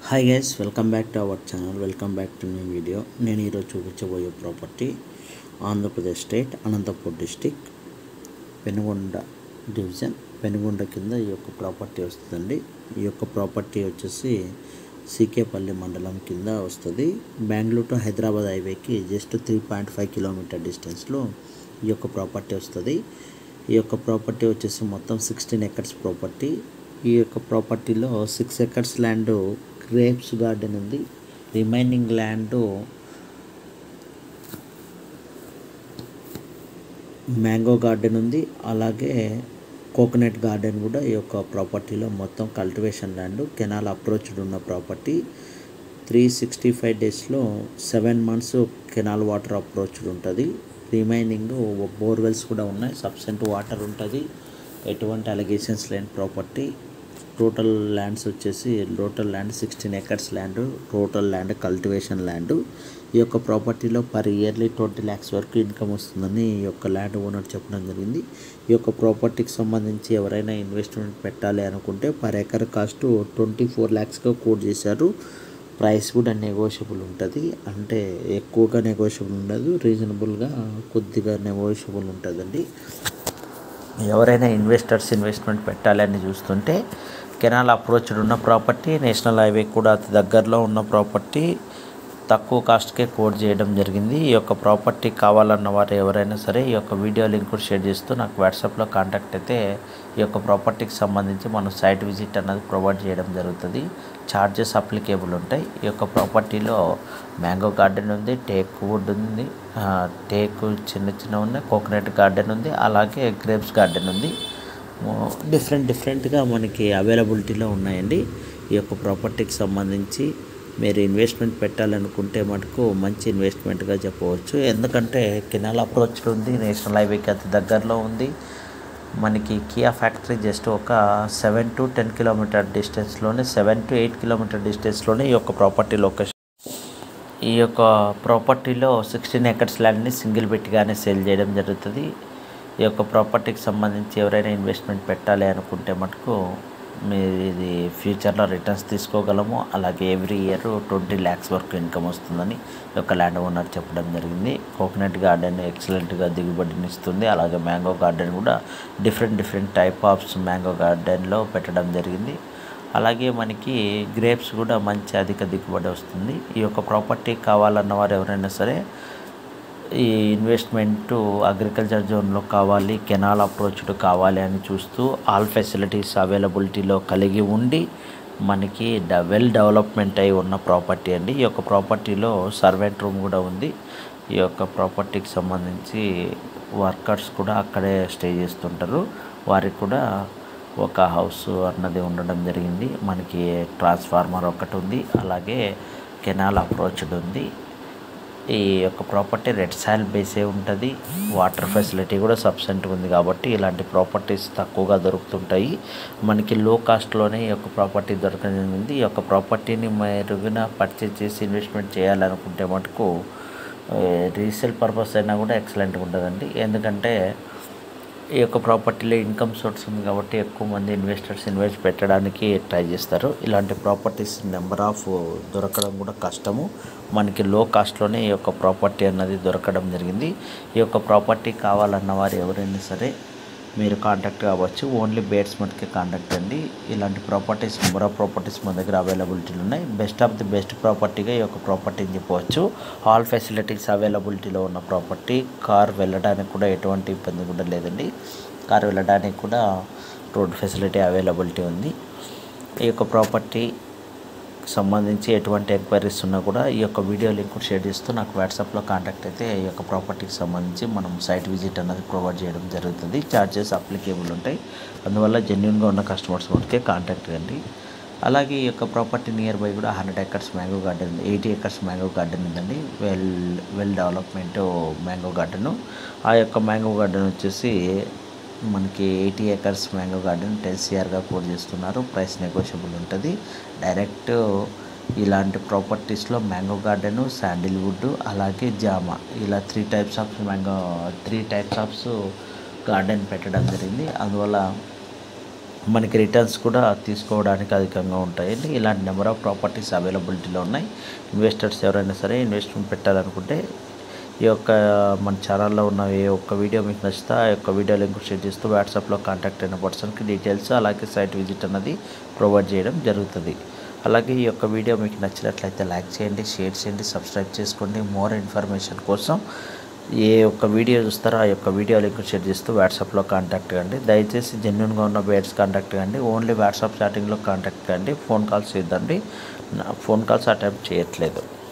hi guys welcome back to our channel welcome back to new video నేను ఈరోజు చూపించబోయే property Andhra Pradesh state Anantapur district Penugonda division Penugonda కింద ఈ యొక్క ప్రాపర్టీ వస్తుందండి ఈ యొక్క ప్రాపర్టీ వచ్చేసి సీకేపల్లి మండలం కింద వస్తుంది బెంగళూరు టు హైదరాబాద్ హైవేకి just three point five kilometre డిస్టెన్స్లో ఈ యొక్క ప్రాపర్టీ వస్తుంది ఈ యొక్క ప్రాపర్టీ వచ్చేసి మొత్తం సిక్స్టీన్ ఎకర్స్ ప్రాపర్టీ ఈ యొక్క ప్రాపర్టీలో six acres land grapes garden ఉంది రిమైనింగ్ ల్యాండ్ మ్యాంగో గార్డెన్ ఉంది అలాగే కోకోనట్ గార్డెన్ కూడా ఈ యొక్క ప్రాపర్టీలో మొత్తం కల్టివేషన్ ల్యాండ్ కెనాల్ అప్రోచ్డ్ ఉన్న ప్రాపర్టీ త్రీ సిక్స్టీ ఫైవ్ డేస్లో seven months canal water approached ఉంటుంది రిమైనింగ్ బోర్వెల్స్ కూడా ఉన్నాయి సబ్సెంట్ వాటర్ ఉంటుంది ఎటువంటి అలిగేషన్స్ లేని ప్రాపర్టీ టోటల్ ల్యాండ్స్ వచ్చేసి total land sixteen acres land total land cultivation land ఈ యొక్క ప్రాపర్టీలో పర్ ఇయర్లీ ట్వంటీ ల్యాక్స్ వరకు ఇన్కమ్ వస్తుందని ఈ యొక్క ల్యాండ్ ఓనర్ చెప్పడం జరిగింది ఈ యొక్క ప్రాపర్టీకి సంబంధించి ఎవరైనా ఇన్వెస్ట్మెంట్ పెట్టాలి అనుకుంటే per acre cost twenty four ల్యాక్స్గా కోట్ చేశారు ప్రైస్ కూడా నెగోషియబుల్ ఉంటుంది అంటే ఎక్కువగా నెగోషియబుల్ ఉండదు రీజనబుల్గా కొద్దిగా నెగోషియబుల్ ఉంటుందండి ఎవరైనా ఇన్వెస్టర్స్ ఇన్వెస్ట్మెంట్ పెట్టాలని చూస్తుంటే కెనాల్ అప్రోచ్డ్ ఉన్న ప్రాపర్టీ నేషనల్ హైవే కూడా అతి దగ్గరలో ఉన్న ప్రాపర్టీ తక్కువ కాస్ట్కే కోడ్ చేయడం జరిగింది ఈ యొక్క ప్రాపర్టీ కావాలన్న వారు ఎవరైనా సరే ఈ యొక్క వీడియో లింక్ కూడా షేర్ చేస్తూ నాకు వాట్సాప్లో కాంటాక్ట్ అయితే ఈ యొక్క ప్రాపర్టీకి సంబంధించి మనం సైట్ విజిట్ అన్నది ప్రొవైడ్ చేయడం జరుగుతుంది ఛార్జెస్ అప్లికేబుల్ ఉంటాయి ఈ యొక్క ప్రాపర్టీలో మ్యాంగో గార్డెన్ ఉంది టేక్ వుడ్ ఉంది టేక్ చిన్న చిన్న ఉన్నాయి కోకోనట్ గార్డెన్ ఉంది అలాగే గ్రేప్స్ గార్డెన్ ఉంది డిఫరెంట్ డిఫరెంట్గా మనకి అవైలబిలిటీలో ఉన్నాయండి ఈ యొక్క ప్రాపర్టీకి సంబంధించి మీరు ఇన్వెస్ట్మెంట్ పెట్టాలనుకుంటే మటుకు మంచి ఇన్వెస్ట్మెంట్గా చెప్పవచ్చు ఎందుకంటే కెనాల్ అప్రోచ్ ఉంది నేషనల్ హైవేకి అతి దగ్గరలో ఉంది మనకి కియా ఫ్యాక్టరీ జస్ట్ ఒక సెవెన్ టు టెన్ కిలోమీటర్ డిస్టెన్స్లోనే సెవెన్ టు ఎయిట్ కిలోమీటర్ డిస్టెన్స్లోనే ఈ యొక్క ప్రాపర్టీ లొకేషన్ ఈ యొక్క ప్రాపర్టీలో సిక్స్టీన్ ఎకర్స్ ల్యాండ్ని సింగిల్ బెట్గానే సేల్ చేయడం జరుగుతుంది ఈ యొక్క ప్రాపర్టీకి సంబంధించి ఎవరైనా ఇన్వెస్ట్మెంట్ పెట్టాలి అనుకుంటే మటుకు మీరు ఇది ఫ్యూచర్లో రిటర్న్స్ తీసుకోగలము అలాగే ఎవ్రీ ఇయర్ ట్వంటీ ల్యాక్స్ వరకు ఇన్కమ్ వస్తుందని ఈ యొక్క ల్యాండ్ ఓనర్ చెప్పడం జరిగింది కోకోనట్ గార్డెన్ ఎక్సలెంట్గా దిగుబడిని ఇస్తుంది అలాగే మ్యాంగో గార్డెన్ కూడా డిఫరెంట్ డిఫరెంట్ టైప్ ఆఫ్స్ మ్యాంగో గార్డెన్లో పెట్టడం జరిగింది అలాగే మనకి గ్రేప్స్ కూడా మంచి అధిక దిగుబడి వస్తుంది ఈ యొక్క ప్రాపర్టీ కావాలన్న వారు ఎవరైనా సరే ఈ ఇన్వెస్ట్మెంట్ అగ్రికల్చర్ జోన్లో కావాలి కెనాల్ అప్రోచ్డ్ కావాలి అని చూస్తూ ఆల్ ఫెసిలిటీస్ అవైలబిలిటీలో కలిగి ఉండి మనకి డ వెల్ డెవలప్మెంట్ అయి ఉన్న ప్రాపర్టీ అండి ఈ యొక్క ప్రాపర్టీలో సర్వెంట్ రూమ్ కూడా ఉంది ఈ యొక్క ప్రాపర్టీకి సంబంధించి వర్కర్స్ కూడా అక్కడే స్టే చేస్తుంటారు వారికి కూడా ఒక హౌస్ అన్నది ఉండడం జరిగింది మనకి ట్రాన్స్ఫార్మర్ ఒకటి ఉంది అలాగే కెనాల్ అప్రోచ్డ్ ఉంది ఈ యొక్క ప్రాపర్టీ రెడ్ సాయిల్ బేసే ఉంటుంది వాటర్ ఫెసిలిటీ కూడా సబ్సెంట్ ఉంది కాబట్టి ఇలాంటి ప్రాపర్టీస్ తక్కువగా దొరుకుతుంటాయి మనకి లో కాస్ట్లోనే ఈ యొక్క ప్రాపర్టీ దొరకనుంది ఈ యొక్క ప్రాపర్టీని మెరుగున పర్చేజ్ చేసి ఇన్వెస్ట్మెంట్ చేయాలనుకుంటే మటుకు రీసేల్ పర్పస్ అయినా కూడా ఎక్సలెంట్గా ఉంటుందండి ఎందుకంటే ఈ యొక్క ప్రాపర్టీలో ఇన్కమ్ సోర్స్ ఉంది కాబట్టి ఎక్కువ మంది ఇన్వెస్టర్స్ ఇన్వెస్ట్ పెట్టడానికి ట్రై చేస్తారు ఇలాంటి ప్రాపర్టీస్ నెంబర్ ఆఫ్ దొరకడం కూడా కష్టము మనకి లో కాస్ట్లోనే ఈ యొక్క ప్రాపర్టీ అన్నది దొరకడం జరిగింది ఈ యొక్క ప్రాపర్టీ కావాలన్న వారు ఎవరైనా సరే మీరు కాంటాక్ట్ కావచ్చు ఓన్లీ బేడ్స్ మటుకే కాంటాక్ట్ అండి ఇలాంటి ప్రాపర్టీస్ నెంబర్ ఆఫ్ ప్రాపర్టీస్ మన దగ్గర అవైలబిలిటీలు ఉన్నాయి బెస్ట్ ఆఫ్ ది బెస్ట్ ప్రాపర్టీగా ఈ యొక్క ప్రాపర్టీని చెప్పవచ్చు ఆల్ ఫెసిలిటీస్ అవైలబిలిటీలో ఉన్న ప్రాపర్టీ కార్ వెళ్ళడానికి కూడా ఎటువంటి ఇబ్బంది కూడా లేదండి కార్ వెళ్ళడానికి కూడా రోడ్ ఫెసిలిటీ అవైలబిలిటీ ఉంది ఈ యొక్క ప్రాపర్టీ సంబంధించి ఎటువంటి ఎంక్వైరీస్ ఉన్నా కూడా ఈ యొక్క వీడియో లింక్ షేర్ చేస్తూ నాకు వాట్సాప్లో కాంటాక్ట్ అయితే ఈ యొక్క ప్రాపర్టీకి సంబంధించి మనం సైట్ విజిట్ అన్నది ప్రొవైడ్ చేయడం జరుగుతుంది ఛార్జెస్ అప్లికేబుల్ ఉంటాయి అందువల్ల జెన్యున్గా ఉన్న కస్టమర్స్ మటుకే కాంటాక్ట్ కండి అలాగే ఈ యొక్క ప్రాపర్టీ నియర్ బై కూడా హండ్రెడ్ ఎకర్స్ మ్యాంగో గార్డెన్ ఉంది ఎయిటీ ఎకర్స్ మ్యాంగో గార్డెన్ ఉందండి well well development mango garden ఆ యొక్క మ్యాంగో గార్డెన్ వచ్చేసి మనకి eighty acres mango garden ten సిఆర్గా కోడ్ చేస్తున్నారు ప్రైస్ నెగోషియబుల్ ఉంటుంది డైరెక్ట్ ఇలాంటి ప్రాపర్టీస్లో మ్యాంగో గార్డెన్ శాండిల్వుడ్ అలాగే జామ ఇలా three types of mango three types of garden పెట్టడం జరిగింది అందువల్ల మనకి రిటర్న్స్ కూడా తీసుకోవడానికి అధికంగా ఉంటాయండి ఇలాంటి నెంబర్ ఆఫ్ ప్రాపర్టీస్ అవైలబిలిటీలో ఉన్నాయి ఇన్వెస్టర్స్ ఎవరైనా సరే ఇన్వెస్ట్మెంట్ పెట్టాలనుకుంటే ఈ యొక్క మన ఛానల్లో ఉన్న ఏ ఒక్క వీడియో మీకు నచ్చితే ఆ యొక్క వీడియో లింక్ షేర్ చేస్తూ వాట్సాప్లో కాంటాక్ట్ అయిన పర్సన్కి డీటెయిల్స్ అలాగే సైట్ విజిట్ అన్నది ప్రొవైడ్ చేయడం జరుగుతుంది అలాగే ఈ యొక్క వీడియో మీకు నచ్చినట్లయితే లైక్ చేయండి షేర్ చేయండి సబ్స్క్రైబ్ చేసుకోండి మోర్ ఇన్ఫర్మేషన్ కోసం ఏ ఒక్క వీడియో చూస్తారో ఆ యొక్క వీడియో లింక్ షేర్ చేస్తూ వాట్సాప్లో కాంటాక్ట్ కండి దయచేసి జెన్యున్గా ఉన్న బేడ్స్ కాంటాక్ట్ కండి ఓన్లీ వాట్సాప్ చాటింగ్లో కాంటాక్ట్ కండి ఫోన్ కాల్స్ చేద్దండి ఫోన్ కాల్స్ అటెంప్ట్ చేయట్లేదు